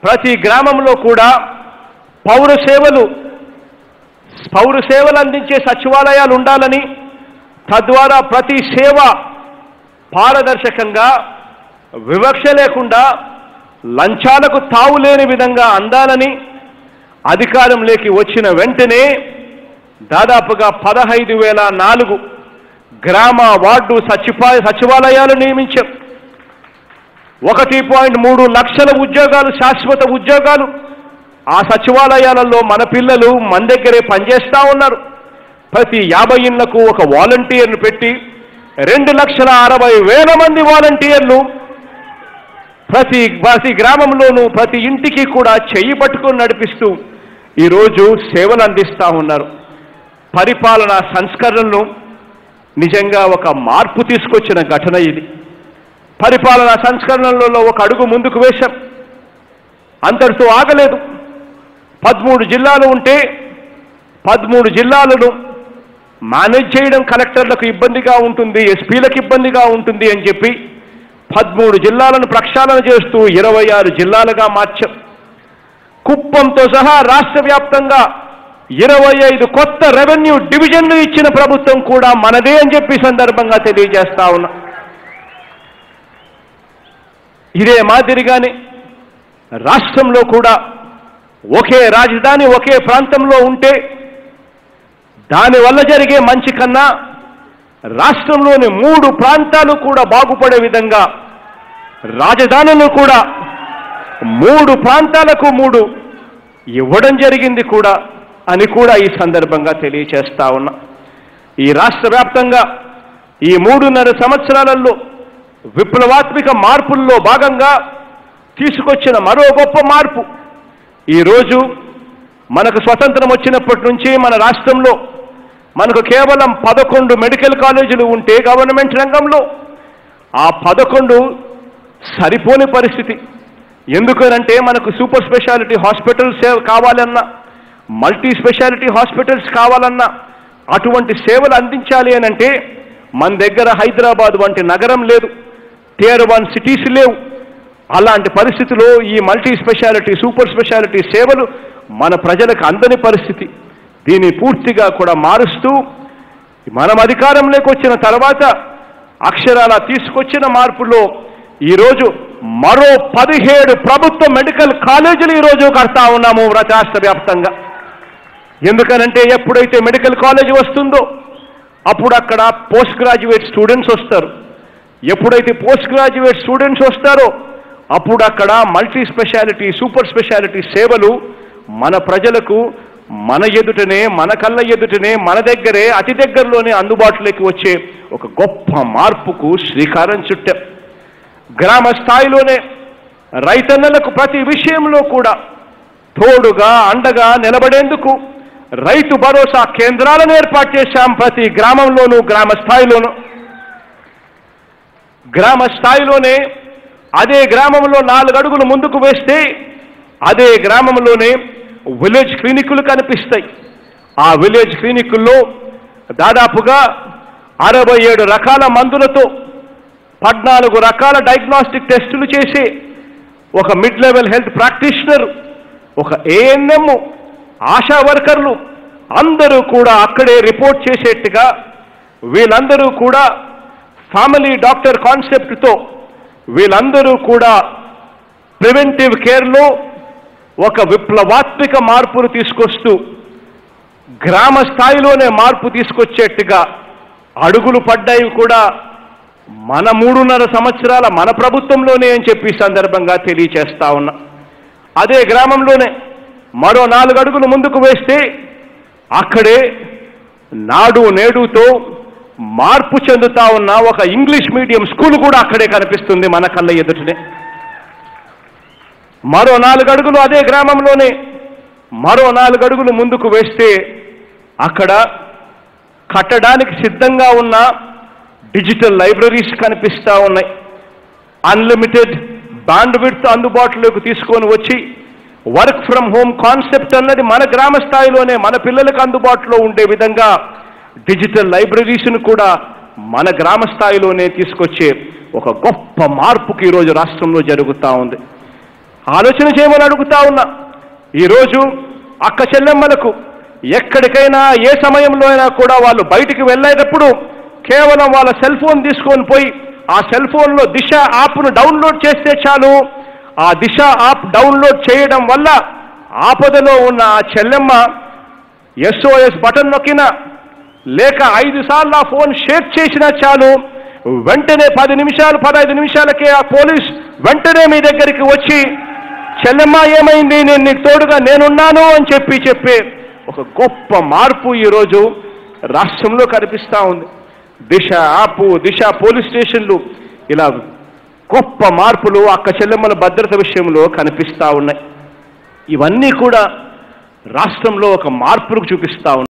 ప్రతి గ్రామంలో కూడా పౌర సేవలు పౌర సేవలు అందించే సచివాలయాలు ఉండాలని తద్వారా ప్రతి సేవ పారదర్శకంగా వివక్ష లేకుండా లంచాలకు తావు లేని విధంగా అందాలని అధికారంలోకి వచ్చిన వెంటనే దాదాపుగా పదహైదు వేల నాలుగు గ్రామ వార్డు సచిపా సచివాలయాలు నియమించాం ఒకటి పాయింట్ మూడు లక్షల ఉద్యోగాలు శాశ్వత ఉద్యోగాలు ఆ సచివాలయాలలో మన పిల్లలు మన దగ్గరే పనిచేస్తూ ఉన్నారు ప్రతి యాభై ఇళ్లకు ఒక వాలంటీర్ను పెట్టి రెండు లక్షల అరవై వేల మంది వాలంటీర్లు ప్రతి ప్రతి గ్రామంలోనూ ప్రతి ఇంటికి కూడా చెయ్యి పట్టుకొని నడిపిస్తూ ఈరోజు సేవలు అందిస్తూ ఉన్నారు పరిపాలనా సంస్కరణలు నిజంగా ఒక మార్పు తీసుకొచ్చిన ఘటన ఇది పరిపాలనా సంస్కరణలలో ఒక అడుగు ముందుకు వేశాం అంతటితో ఆగలేదు పదమూడు జిల్లాలు ఉంటే పదమూడు జిల్లాలను మేనేజ్ చేయడం కలెక్టర్లకు ఇబ్బందిగా ఉంటుంది ఎస్పీలకు ఇబ్బందిగా ఉంటుంది అని చెప్పి పదమూడు జిల్లాలను ప్రక్షాళన చేస్తూ ఇరవై ఆరు జిల్లాలుగా మార్చాం కుప్పంతో సహా రాష్ట్ర వ్యాప్తంగా ఇరవై ఐదు కొత్త రెవెన్యూ డివిజన్లు ఇచ్చిన ప్రభుత్వం కూడా మనదే అని చెప్పి ఈ సందర్భంగా తెలియజేస్తా ఉన్నా ఇదే మాదిరిగానే రాష్ట్రంలో కూడా ఒకే రాజధాని ఒకే ప్రాంతంలో ఉంటే దానివల్ల జరిగే మంచి కన్నా రాష్ట్రంలోని మూడు ప్రాంతాలు కూడా బాగుపడే విధంగా రాజధానులు కూడా మూడు ప్రాంతాలకు మూడు ఇవ్వడం జరిగింది కూడా అని కూడా ఈ సందర్భంగా తెలియచేస్తా ఉన్నా ఈ రాష్ట్ర వ్యాప్తంగా ఈ మూడున్నర సంవత్సరాలలో విప్లవాత్మక మార్పుల్లో భాగంగా తీసుకొచ్చిన మరో గొప్ప మార్పు ఈరోజు మనకు స్వతంత్రం వచ్చినప్పటి నుంచి మన రాష్ట్రంలో మనకు కేవలం పదకొండు మెడికల్ కాలేజీలు ఉంటే గవర్నమెంట్ రంగంలో ఆ పదకొండు సరిపోని పరిస్థితి ఎందుకనంటే మనకు సూపర్ స్పెషాలిటీ హాస్పిటల్స్ కావాలన్నా మల్టీ స్పెషాలిటీ హాస్పిటల్స్ కావాలన్నా అటువంటి సేవలు అందించాలి అని అంటే మన దగ్గర హైదరాబాద్ వంటి నగరం లేదు టియర్ వన్ సిటీస్ లేవు అలాంటి పరిస్థితిలో ఈ మల్టీ స్పెషాలిటీ సూపర్ స్పెషాలిటీ సేవలు మన ప్రజలకు అందని పరిస్థితి దీన్ని పూర్తిగా కూడా మారుస్తూ మనం అధికారంలోకి వచ్చిన తర్వాత అక్షరాల తీసుకొచ్చిన మార్పులో ఈరోజు మరో పదిహేడు ప్రభుత్వ మెడికల్ కాలేజీలు ఈరోజు కడతా ఉన్నాము రాష్ట్ర వ్యాప్తంగా ఎందుకనంటే ఎప్పుడైతే మెడికల్ కాలేజ్ వస్తుందో అప్పుడు అక్కడ పోస్ట్ గ్రాడ్యుయేట్ స్టూడెంట్స్ వస్తారు ఎప్పుడైతే పోస్ట్ గ్రాడ్యుయేట్ స్టూడెంట్స్ వస్తారో అప్పుడు అక్కడ మల్టీ స్పెషాలిటీ సూపర్ స్పెషాలిటీ సేవలు మన ప్రజలకు మన ఎదుటనే మన కళ్ళ ఎదుటనే మన దగ్గరే అతి దగ్గరలోనే అందుబాటులోకి వచ్చే ఒక గొప్ప మార్పుకు శ్రీకారం చుట్టాం గ్రామ స్థాయిలోనే రైతన్నలకు ప్రతి విషయంలో కూడా తోడుగా అండగా నిలబడేందుకు రైతు భరోసా కేంద్రాలను ఏర్పాటు చేశాం ప్రతి గ్రామంలోనూ గ్రామ స్థాయిలోనూ గ్రామ స్థాయిలోనే అదే గ్రామంలో నాలుగు అడుగులు ముందుకు వేస్తే అదే గ్రామంలోనే విలేజ్ క్లినికులు కనిపిస్తాయి ఆ విలేజ్ క్లినికుల్లో దాదాపుగా అరవై ఏడు రకాల మందులతో పద్నాలుగు రకాల డయాగ్నాస్టిక్ టెస్టులు చేసి ఒక మిడ్ లెవెల్ హెల్త్ ప్రాక్టీషనర్ ఒక ఏఎన్ఎం ఆశా వర్కర్లు అందరూ కూడా అక్కడే రిపోర్ట్ చేసేట్టుగా వీళ్ళందరూ కూడా ఫ్యామిలీ డాక్టర్ కాన్సెప్ట్తో వీళ్ళందరూ కూడా ప్రివెంటివ్ కేర్లో ఒక విప్లవాత్మక మార్పును తీసుకొస్తూ గ్రామ స్థాయిలోనే మార్పు తీసుకొచ్చేట్టుగా అడుగులు పడ్డాయి కూడా మన మూడున్నర సంవత్సరాల మన ప్రభుత్వంలోనే అని చెప్పి ఈ సందర్భంగా తెలియచేస్తా ఉన్నా అదే గ్రామంలోనే మరో నాలుగు అడుగులు ముందుకు వేస్తే అక్కడే నాడు నేడుతో మార్పు చెందుతా ఉన్న ఒక ఇంగ్లీష్ మీడియం స్కూల్ కూడా అక్కడే కనిపిస్తుంది మన కళ్ళ ఎదుటనే మరో నాలుగు అడుగులు అదే గ్రామంలోనే మరో నాలుగు అడుగులు ముందుకు వేస్తే అక్కడ కట్టడానికి సిద్ధంగా ఉన్న డిజిటల్ లైబ్రరీస్ కనిపిస్తూ ఉన్నాయి అన్లిమిటెడ్ బ్యాండ్ విడ్త్ అందుబాటులోకి తీసుకొని వచ్చి వర్క్ ఫ్రమ్ హోమ్ కాన్సెప్ట్ అన్నది మన గ్రామ స్థాయిలోనే మన పిల్లలకు అందుబాటులో ఉండే విధంగా డిజిటల్ లైబ్రరీస్ను కూడా మన గ్రామ స్థాయిలోనే తీసుకొచ్చే ఒక గొప్ప మార్పుకి ఈరోజు రాష్ట్రంలో జరుగుతూ ఉంది ఆలోచన చేయమని అడుగుతా ఉన్నా ఈరోజు అక్క చెల్లెమ్మలకు ఎక్కడికైనా ఏ సమయంలో అయినా కూడా వాళ్ళు బయటికి వెళ్ళేటప్పుడు కేవలం వాళ్ళ సెల్ ఫోన్ తీసుకొని పోయి ఆ సెల్ ఫోన్లో దిశ యాప్ను డౌన్లోడ్ చేస్తే చాలు ఆ దిశ యాప్ డౌన్లోడ్ చేయడం వల్ల ఆపదలో ఉన్న ఆ చెల్లెమ్మ ఎస్ఓఎస్ బటన్ నొక్కిన లేక ఐదు సార్లు ఆ ఫోన్ షేక్ చేసినా చాలు వెంటనే పది నిమిషాలు పదహైదు నిమిషాలకే ఆ పోలీస్ వెంటనే మీ దగ్గరికి వచ్చి చెల్లెమ్మ ఏమైంది నేను నీకు తోడుగా నేనున్నాను అని చెప్పి చెప్పే ఒక గొప్ప మార్పు ఈరోజు రాష్ట్రంలో కనిపిస్తా ఉంది దిశ యాప్ దిశ పోలీస్ స్టేషన్లు ఇలా గొప్ప మార్పులు అక్క చెల్లెమ్మల భద్రత విషయంలో కనిపిస్తా ఉన్నాయి ఇవన్నీ కూడా రాష్ట్రంలో ఒక మార్పును చూపిస్తా ఉన్నాయి